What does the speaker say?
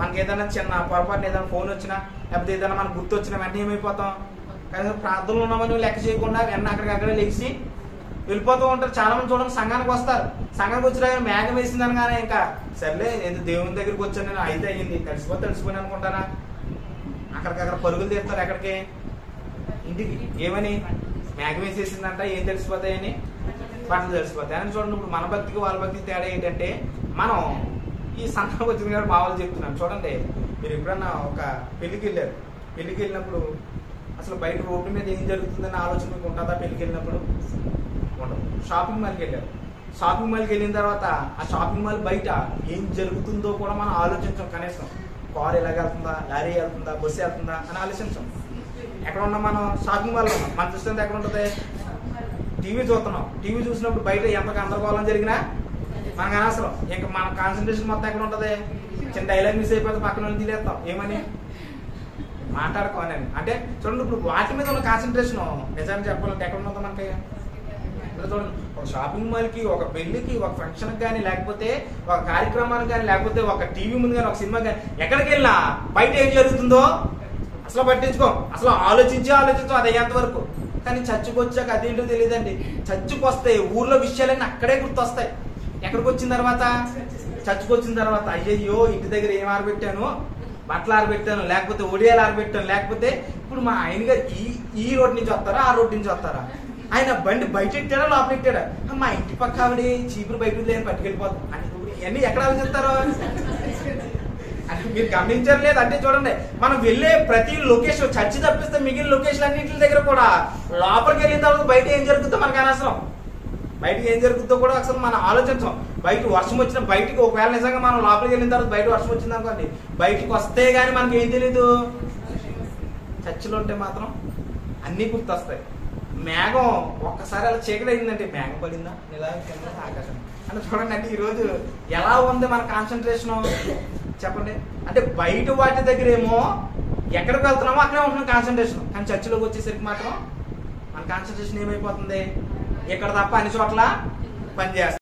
మనకి ఏదైనా చిన్న పొరపాటున ఏదైనా ఫోన్ వచ్చినా లేకపోతే ఏదైనా మనకు గుర్తు వచ్చినా వెంటనే ఏమైపోతాం కానీ ప్రార్థనలు ఉన్నామని లెక్క చేయకుండా వెన్న అక్కడికక్కడే లెగిసి వెళ్ళిపోతూ ఉంటారు చాలా మంది చూడండి సంఘానికి వస్తారు సంఘానికి వచ్చిన మేఘం వేసిందని కానీ ఇంకా సర్లే ఏదో దేవుని దగ్గరికి వచ్చాను నేను అయితే అయ్యింది తడిసిపోతే తడిసిపోయి అనుకుంటానా అక్కడికక్కడ పరుగులు తీస్తారు ఎక్కడికి ఇంటికి ఏమని మేఘం వేసేసిందంట ఏం తెలిసిపోతాయని బట్టలు తెలిసిపోతాయి అని చూడండి ఇప్పుడు మన భక్తికి వాళ్ళ భక్తికి తేడా ఏంటంటే మనం ఈ సంఘానికి వచ్చిన కాబట్టి మా వాళ్ళు చెప్తున్నాను చూడండి మీరు ఎప్పుడన్నా ఒక పెళ్లికి వెళ్ళారు పెళ్లికి వెళ్ళినప్పుడు అసలు బయట రోడ్డు మీద ఏం జరుగుతుందన్న ఆలోచన మీకు ఉంటుందా పెళ్లికి వెళ్ళినప్పుడు ఉండదు షాపింగ్ మాల్కి వెళ్ళారు షాపింగ్ మాల్కి వెళ్ళిన తర్వాత ఆ షాపింగ్ మాల్ బయట ఏం జరుగుతుందో కూడా మనం ఆలోచించాం కనీసం కార్ ఎలాగ వెళ్తుందా లారీ వెళ్తుందా బస్సు వెళ్తుందా అని ఆలోచించాం ఎక్కడ ఉన్నాం మనం షాపింగ్ మాల్లో ఉన్నాం మన దృష్టి అంతా ఎక్కడ ఉంటుంది టీవీ చూస్తున్నాం టీవీ చూసినప్పుడు బయట ఎంత గందరగోళం జరిగినా మనకు అనవసరం ఇంకా మన కాన్సన్ట్రేషన్ మొత్తం ఎక్కడ ఉంటుంది చిన్న డైలాగ్ మిస్ అయిపోతే పక్కన వాళ్ళు తీలేస్తాం ఏమని మాట్లాడుకోనని అంటే చూడండి ఇప్పుడు వాటి మీద ఉన్న కాన్సన్ట్రేషన్ నిజాన్ని చెప్పాలంటే ఎక్కడ ఉంటుందో మనకి ఇక్కడ చూడండి ఒక షాపింగ్ మాల్ కి ఒక పెళ్లికి ఒక ఫంక్షన్ కానీ లేకపోతే ఒక కార్యక్రమానికి కానీ లేకపోతే ఒక టీవీ ముందు కానీ ఒక సినిమా కానీ ఎక్కడికి వెళ్ళినా బయట ఏం జరుగుతుందో అసలు పట్టించుకో అసలు ఆలోచించి ఆలోచించు అది అయ్యేంత వరకు కానీ చర్చకు వచ్చాక అదేంటో తెలియదండి చర్చకు వస్తాయి ఊర్లో విషయాలన్నీ అక్కడే గుర్తొస్తాయి ఎక్కడికి వచ్చిన తర్వాత చర్చకు వచ్చిన తర్వాత అయ్యయ్యో ఇంటి దగ్గర ఏం ఆరబెట్టాను బట్టలు ఆరబెట్టాను లేకపోతే ఒడియాలు ఆరబెట్టాను లేకపోతే ఇప్పుడు మా ఆయన గారు ఈ ఈ రోడ్ నుంచి వస్తారా ఆ రోడ్ నుంచి వస్తారా ఆయన బండి బయట ఎట్టాడా లోపల ఎట్టాడా మా ఇంటి పక్క ఆవిడ చీపురు బయట లేని పట్టుకెళ్ళిపోతాం అంటే ఇప్పుడు ఇవన్నీ ఎక్కడ ఆలోచిస్తారు అంటే మీరు గమనించారు లేదు అంటే చూడండి మనం వెళ్ళే ప్రతి లొకేషన్ చర్చి తప్పిస్తే మిగిలిన లొకేషన్ అన్నింటి దగ్గర కూడా లోపలికి వెళ్ళిన తర్వాత బయట ఏం జరుగుతుందో మనకు అనవసరం బయటకి ఏం జరుగుతుందో కూడా అసలు మనం ఆలోచించాం బయట వర్షం వచ్చిన బయటికి ఒకవేళ నిజంగా మనం లోపలికి వెళ్ళిన తర్వాత బయట వర్షం వచ్చింది అనుకోండి బయటికి వస్తే గానీ మనకి ఏం తెలీదు చర్చిలో ఉంటే మాత్రం అన్నీ గుర్తొస్తాయి మేఘం ఒక్కసారి అలా చీకటి అయిందంటే మేఘం పడిందా ఇలా కింద ఆకాశం అంటే చూడండి అంటే ఈరోజు ఎలా ఉంది మన కాన్సన్ట్రేషన్ చెప్పండి అంటే బయట వాటి దగ్గర ఏమో ఎక్కడికి వెళ్తున్నామో అక్కడే ఉంటున్నాం కాన్సన్ట్రేషన్ కానీ చర్చిలోకి వచ్చేసరికి మాత్రం మన కాన్సన్ట్రేషన్ ఏమైపోతుంది ఇక్కడ తప్ప అన్ని చోట్ల పనిచేస్తుంది